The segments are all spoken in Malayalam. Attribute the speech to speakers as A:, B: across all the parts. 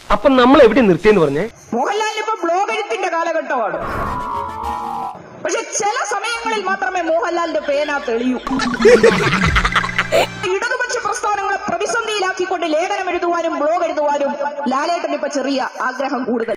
A: അപ്പൊ നമ്മൾ എവിടെ നിർത്തിയെന്ന് പറഞ്ഞേ
B: മോഹൻലാലിന് ഇപ്പൊ ബ്ലോഗ് എഴുത്തിന്റെ കാലഘട്ടമാണ് പക്ഷെ ചില സമയങ്ങളിൽ മാത്രമേ മോഹൻലാലിന്റെ പേന തെളിയൂ ഇടതുപക്ഷ പ്രസ്ഥാനങ്ങളെ പ്രതിസന്ധിയിലാക്കിക്കൊണ്ട് ലേഖനം എഴുതുവാനും ബ്ലോഗ് എഴുതുവാനും ലാലേട്ടന് ഇപ്പൊ ചെറിയ ആഗ്രഹം കൂടുതൽ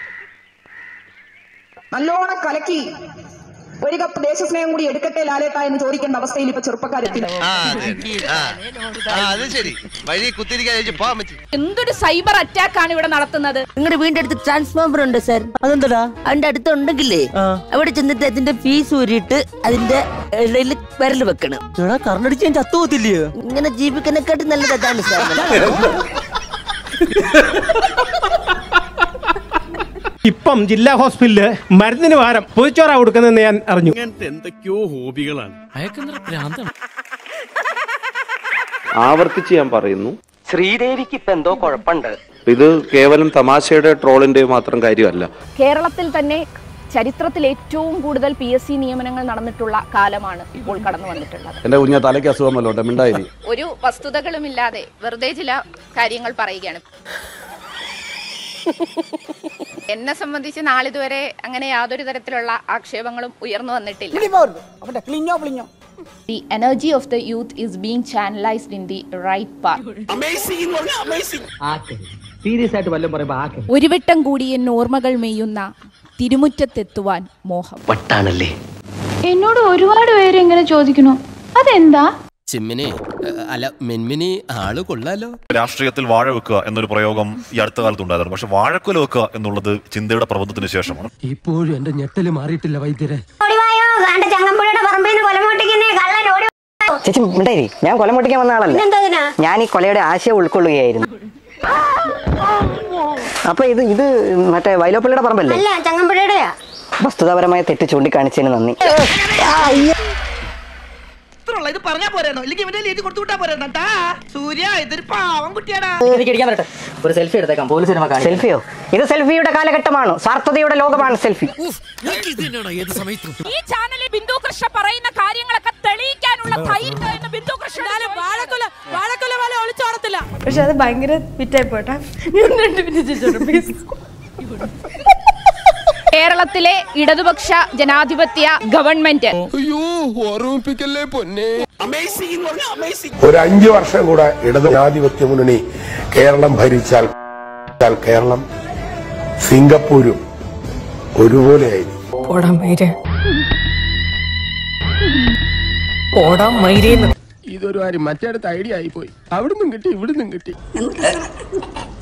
B: നല്ലോണം കലക്കി ഒരു കപ്പ് ദേശസ്നേഹം കൂടി എടുക്കട്ടെ ലാലേട്ട എന്ന് ചോദിക്കേണ്ട അവസ്ഥയിൽ ഇപ്പൊ ചെറുപ്പക്കാരെത്തി
C: ആ, അതെ. ആ. ആ, അത് ശരി വഴി കുത്തിരിക്കാൻ ചോദിച്ചു പോകാൻ പറ്റി
D: എന്തൊരു സൈബർ അറ്റാക്ക് ആണ് ഇവിടെ നടത്തുന്നത്
E: നിങ്ങളുടെ വീടിന്റെ അടുത്ത് ട്രാൻസ്ഫോമർ ഉണ്ട് സാർ
F: അതെന്താ
E: അതിന്റെ അടുത്ത് ഉണ്ടെങ്കിലേ അവിടെ ചെന്നിട്ട് അതിന്റെ ഫീസ് ഊരിയിട്ട് അതിന്റെ ഇടയിൽ വിരൽ വെക്കണം
F: എടാ കറണ്ടടിച്ച് ഞാൻ ചത്തുപോത്തില്ലയോ
E: ഇങ്ങനെ ജീവിക്കനെക്കാട്ടി നല്ലത് അതാണ് സാർ
A: ഇപ്പം ജില്ലാ ഹോസ്പിറ്റലില് മരുന്നിന് പകരം പൊതിച്ചോറാ കൊടുക്കുന്നതെന്ന് ഞാൻ അറിഞ്ഞു
G: എന്തൊക്കെയോ ഹോബികളാണ്
H: ആവർത്തിച്ച് ഞാൻ പറയുന്നു
F: ശ്രീദേവിക്ക് ഇപ്പൊ എന്തോ കുഴപ്പമുണ്ട്
H: ഇത് കേവലം തമാശയുടെ ട്രോളിന്റെ മാത്രം കാര്യമല്ല
D: കേരളത്തിൽ തന്നെ ചരിത്രത്തിൽ ഏറ്റവും കൂടുതൽ പി എസ് സി നിയമനങ്ങൾ നടന്നിട്ടുള്ള കാലമാണ് ഇപ്പോൾ കടന്നു വന്നിട്ടുള്ളത്
H: എന്റെ കുഞ്ഞ തലയ്ക്ക് അസുഖം വല്ലോട്ടെ മിണ്ടായി
D: ഒരു വസ്തുതകളുമില്ലാതെ വെറുതെ ചില കാര്യങ്ങൾ പറയുകയാണ് എന്നെ സംബന്ധിച്ച് നാളിതുവരെ അങ്ങനെ യാതൊരു തരത്തിലുള്ള ആക്ഷേപങ്ങളും ഉയർന്നു വന്നിട്ടില്ല the energy of the youth is being channelised in the right part
F: serious ആയിട്ട് വല്ലതും പറയുമ്പോ ആക്കെ
D: ഒരു വട്ടം കൂടി എൻ ഓർമ്മകൾ മെയ്യുന്ന തിരുമുറ്റത്തെത്തുവാൻ മോഹം
F: വട്ടാണല്ലേ
I: എന്നോട് ഒരുപാട് പേര് ഇങ്ങനെ ചോദിക്കണു അതെന്താ
G: ചിമ്മിനി അല്ല മെൻമിനി ആള് കൊള്ളാലോ
J: രാഷ്ട്രീയത്തിൽ വാഴ വെക്കുക എന്നൊരു പ്രയോഗം ഈ അടുത്ത കാലത്ത് ഉണ്ടായിരുന്നു പക്ഷെ വാഴക്കുല വെക്കുക എന്നുള്ളത് ചിന്തയുടെ പ്രബന്ധത്തിന് ശേഷമാണ്
F: ഇപ്പോഴും എന്റെ ഞെട്ടല് മാറിയിട്ടില്ല വൈദ്യരെ
I: ചങ്ങമ്പുഴയുടെ പറമ്പിൽ നിന്ന് കൊലമോട്ടിക്കുന്നേ കള്ളൻ ഓടി
F: ചേച്ചി മിണ്ടായി ഞാൻ കൊല മുട്ടിക്കാൻ വന്ന ആളല്ല ഞാൻ ഈ കൊലയുടെ ആശയം ഉൾക്കൊള്ളുകയായിരുന്നു അപ്പൊ ഇത് ഇത് മറ്റേ വൈലോപ്പള്ളിയുടെ പറമ്പല്ലേ
I: അല്ല ചങ്ങമ്പുഴയുടെയാ
F: വസ്തുതാപരമായ തെറ്റ് ചൂണ്ടിക്കാണിച്ചതിന് നന്ദി
B: ഇത് പറഞ്ഞാ പോരാണോ ഇല്ലെങ്കിൽ ഇവന്റെ എഴുതി കൊടുത്തു വിട്ടാ പോരാ സൂര്യ ഇതൊരു പാവം കുട്ടിയാടാ
F: എനിക്ക് ഇടിക്കാൻ വരട്ടെ ഒരു സെൽഫി എടുത്തേക്കാം പോലീസ് സെൽഫിയോ ഇത് സെൽഫിയുടെ കാലഘട്ടമാണ് സ്വാർത്ഥതയുടെ ലോകമാണ് സെൽഫി
D: ഈ ചാനലിൽ ബിന്ദു കൃഷ്ണ പറയുന്ന കാര്യങ്ങളൊക്കെ തെളിയിക്കാനുള്ള ധൈര്യം എന്ന് ബിന്ദു കൃഷ്ണ വാഴക്കൊല വാഴക്കൊല പോലെ ഒളിച്ചോടത്തില്ല
I: പക്ഷെ അത് ഭയങ്കര ഫിറ്റായി പോട്ടെ രണ്ട് മിനിറ്റ് പ്ലീസ്
D: കേരളത്തിലെ ഇടതുപക്ഷ ജനാധിപത്യ ഗവൺമെന്റ്
G: അയ്യോ ഓർമ്മിപ്പിക്കല്ലേ പൊന്നെ
K: ഒരു അഞ്ചു വർഷം കൂടെ ഇടത് ജനാധിപത്യ മുന്നണി കേരളം ഭരിച്ചാൽ ഭരിച്ചാൽ കേരളം സിംഗപ്പൂരും ഒരുപോലെയായിരിക്കും
I: പോടാ മൈര പോടാ മൈരേന്ന്
G: ഇതൊരു കാര്യം മറ്റേടത്ത് ഐഡിയ ആയി പോയി അവിടുന്നും കിട്ടി ഇവിടുന്നും കിട്ടി